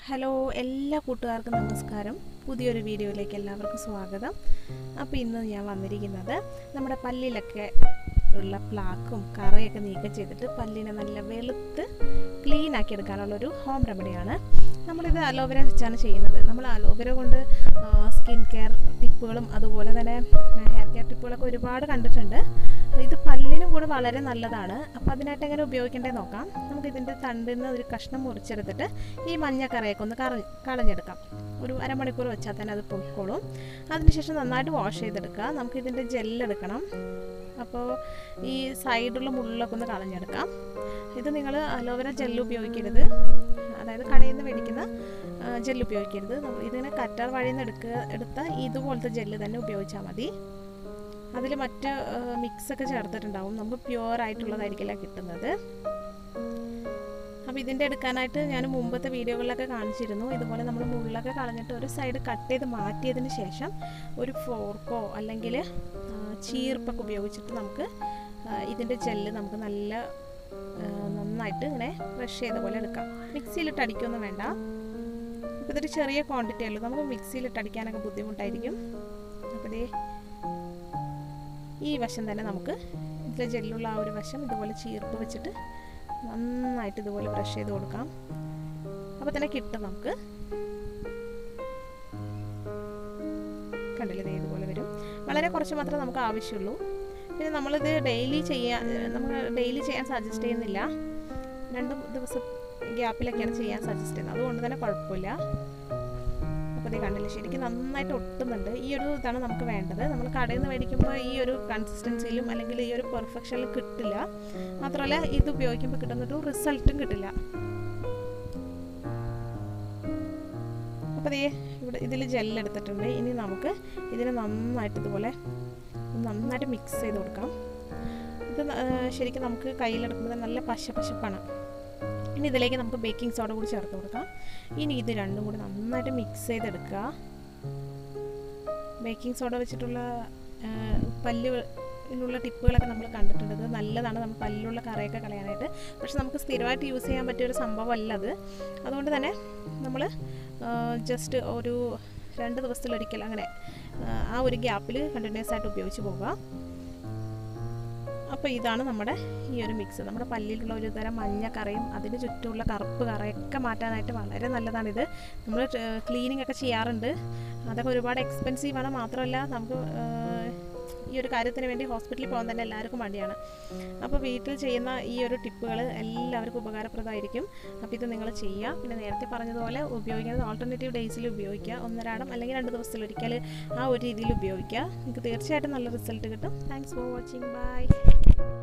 hello എല്ലാ കൂട്ടുകാർക്കും നമസ്കാരം പുതിയൊരു വീഡിയോയിലേക്ക് എല്ലാവർക്കും സ്വാഗതം അപ്പോൾ ഇന്ന് ഞാൻ വന്നിരിക്കുന്നത് നമ്മുടെ പല്ലിലൊക്കെ ഉള്ള പ്ലാക്കും കറയൊക്കെ നീക്കം ചെയ്തിട്ട് പല്ലിനെ നല്ല വെളുത്ത് ക്ലീൻ ആക്കി എടുക്കാനുള്ളൊരു ഹോം റെമഡിയാണ് നമ്മളിത് അലോവേര വെച്ചാണ് ചെയ്യുന്നത് നമ്മൾ അലോവേര കൊണ്ട് സ്കിൻ കെയർ ടിപ്പുകളും അതുപോലെ തന്നെ ഹെയർ കെയർ ടിപ്പുകളൊക്കെ ഒരുപാട് കണ്ടിട്ടുണ്ട് ഇത് പല്ലിനും കൂടെ വളരെ നല്ലതാണ് അപ്പോൾ അതിനായിട്ട് എങ്ങനെ ഉപയോഗിക്കേണ്ടത് നോക്കാം നമുക്ക് ഇതിൻ്റെ തണ്ടിൽ നിന്ന് ഒരു കഷ്ണം മുറിച്ചെടുത്തിട്ട് ഈ മഞ്ഞ കറയൊക്കെ ഒന്ന് കറ കളഞ്ഞെടുക്കാം ഒരു അരമണിക്കൂർ വെച്ചാൽ തന്നെ അത് പൊയ്ക്കോളും അതിനുശേഷം നന്നായിട്ട് വാഷ് ചെയ്തെടുക്കുക നമുക്ക് ഇതിൻ്റെ ജെല്ലെടുക്കണം അപ്പോൾ ഈ സൈഡുള്ള മുള്ളൊക്കെ ഒന്ന് കളഞ്ഞെടുക്കാം ഇത് നിങ്ങൾ അലോവേര ജെല്ല് ഉപയോഗിക്കരുത് അതായത് കടയിൽ നിന്ന് മേടിക്കുന്ന ജെല്ല് ഉപയോഗിക്കരുത് നമ്മൾ ഇതിനെ കറ്റാർ വഴിയിൽ നിന്ന് എടുക്കുക എടുത്ത ഇതുപോലത്തെ ജെല്ല് തന്നെ ഉപയോഗിച്ചാൽ മതി അതിൽ മറ്റ് മിക്സ് ഒക്കെ ചേർത്തിട്ടുണ്ടാവും നമുക്ക് പ്യുവർ ആയിട്ടുള്ളതായിരിക്കില്ല കിട്ടുന്നത് അപ്പോൾ ഇതിൻ്റെ എടുക്കാനായിട്ട് ഞാൻ മുമ്പത്തെ വീഡിയോകളിലൊക്കെ കാണിച്ചിരുന്നു ഇതുപോലെ നമ്മൾ മുള്ളൊക്കെ കളഞ്ഞിട്ട് ഒരു സൈഡ് കട്ട് ചെയ്ത് മാറ്റിയതിന് ശേഷം ഒരു ഫോർക്കോ അല്ലെങ്കിൽ ചീർപ്പൊക്കെ ഉപയോഗിച്ചിട്ട് നമുക്ക് ഇതിൻ്റെ ജെല്ല് നമുക്ക് നല്ല നന്നായിട്ട് ഇങ്ങനെ ബ്രഷ് ചെയ്ത പോലെ എടുക്കാം മിക്സിയിലിട്ട് അടിക്കൊന്നും വേണ്ട അപ്പോൾ ഇതൊരു ചെറിയ ക്വാണ്ടിറ്റി ഉള്ളൂ നമുക്ക് മിക്സിയിലിട്ട് അടിക്കാനൊക്കെ ബുദ്ധിമുട്ടായിരിക്കും അപ്പോൾ ഇതേ ഈ വശം തന്നെ നമുക്ക് ഇതിലെ ജെല്ലുള്ള ആ ഒരു വശം ഇതുപോലെ ചീർപ്പ് വെച്ചിട്ട് നന്നായിട്ട് ഇതുപോലെ ബ്രഷ് ചെയ്ത് കൊടുക്കാം അപ്പോൾ തന്നെ കിട്ടും നമുക്ക് കണ്ടില്ലേ ഇതുപോലെ വരും വളരെ കുറച്ച് മാത്രമേ നമുക്ക് ആവശ്യമുള്ളൂ പിന്നെ നമ്മളിത് ഡെയിലി ചെയ്യാൻ നമ്മൾ ഡെയിലി ചെയ്യാൻ സജസ്റ്റ് ചെയ്യുന്നില്ല രണ്ട് ദിവസം ഗ്യാപ്പിലൊക്കെയാണ് ചെയ്യാൻ സജസ്റ്റ് ചെയ്യുന്നത് അതുകൊണ്ട് തന്നെ കുഴപ്പമില്ല അപ്പോൾ ഇത് കണ്ടില്ല ശരിക്കും നന്നായിട്ട് ഒട്ടുന്നുണ്ട് ഈ ഒരു ഇതാണ് നമുക്ക് വേണ്ടത് നമ്മൾ കടയിൽ നിന്ന് മേടിക്കുമ്പോൾ ഈ ഒരു കൺസിസ്റ്റൻസിയിലും അല്ലെങ്കിൽ ഈ ഒരു പെർഫെക്ഷനിലും കിട്ടില്ല മാത്രമല്ല ഇത് ഉപയോഗിക്കുമ്പോൾ കിട്ടുന്നൊരു റിസൾട്ടും കിട്ടില്ല അപ്പോൾ ദേ ഇവിടെ ഇതിൽ ജെല്ലെടുത്തിട്ടുണ്ട് ഇനി നമുക്ക് ഇതിനെ നന്നായിട്ട് ഇതുപോലെ നന്നായിട്ട് മിക്സ് ചെയ്ത് കൊടുക്കാം ഇത് ശരിക്കും നമുക്ക് കയ്യിലെടുക്കുമ്പോൾ നല്ല പശ പശപ്പാണ് ഇനി ഇതിലേക്ക് നമുക്ക് ബേക്കിംഗ് സോഡ കൂടി ചേർത്ത് കൊടുക്കാം ഇനി ഇത് രണ്ടും കൂടി നന്നായിട്ട് മിക്സ് ചെയ്തെടുക്കുക ബേക്കിംഗ് സോഡ വെച്ചിട്ടുള്ള പല്ലിനുള്ള ടിപ്പുകളൊക്കെ നമ്മൾ കണ്ടിട്ടുണ്ട് ഇത് നല്ലതാണ് നമ്മൾ പല്ലിലുള്ള കറയൊക്കെ കളയാനായിട്ട് പക്ഷെ നമുക്ക് സ്ഥിരമായിട്ട് യൂസ് ചെയ്യാൻ പറ്റിയ ഒരു സംഭവമല്ല അത് അതുകൊണ്ട് തന്നെ നമ്മൾ ജസ്റ്റ് ഒരു രണ്ട് ദിവസത്തിലൊരിക്കൽ അങ്ങനെ ആ ഒരു ഗ്യാപ്പിൽ കണ്ടിന്യൂസ് ആയിട്ട് ഉപയോഗിച്ച് പോവുക അപ്പോൾ ഇതാണ് നമ്മുടെ ഈ ഒരു മിക്സ് നമ്മുടെ പല്ലിലുള്ള ഒരു തരം മഞ്ഞ കറയും അതിന് ചുറ്റുമുള്ള കറുപ്പ് കറയൊക്കെ മാറ്റാനായിട്ട് വളരെ നല്ലതാണിത് നമ്മൾ ക്ലീനിങ് ഒക്കെ ചെയ്യാറുണ്ട് അതൊക്കെ ഒരുപാട് എക്സ്പെൻസീവാണ് മാത്രമല്ല നമുക്ക് ഈ ഒരു കാര്യത്തിന് വേണ്ടി ഹോസ്പിറ്റലിൽ പോകാൻ തന്നെ എല്ലാവർക്കും മടിയാണ് അപ്പോൾ വീട്ടിൽ ചെയ്യുന്ന ഈ ഒരു ടിപ്പുകൾ എല്ലാവർക്കും ഉപകാരപ്രദമായിരിക്കും അപ്പോൾ ഇത് നിങ്ങൾ ചെയ്യുക പിന്നെ നേരത്തെ പറഞ്ഞതുപോലെ ഉപയോഗിക്കുന്നത് ഓൾട്ടർനേറ്റീവ് ഡേയ്സിൽ ഉപയോഗിക്കുക ഒന്നരാടം അല്ലെങ്കിൽ രണ്ട് ദിവസത്തിലൊരിക്കൽ ആ ഒരു രീതിയിൽ ഉപയോഗിക്കുക നിങ്ങൾക്ക് തീർച്ചയായിട്ടും നല്ല റിസൾട്ട് കിട്ടും താങ്ക്സ് ഫോർ വാച്ചിങ് ബൈ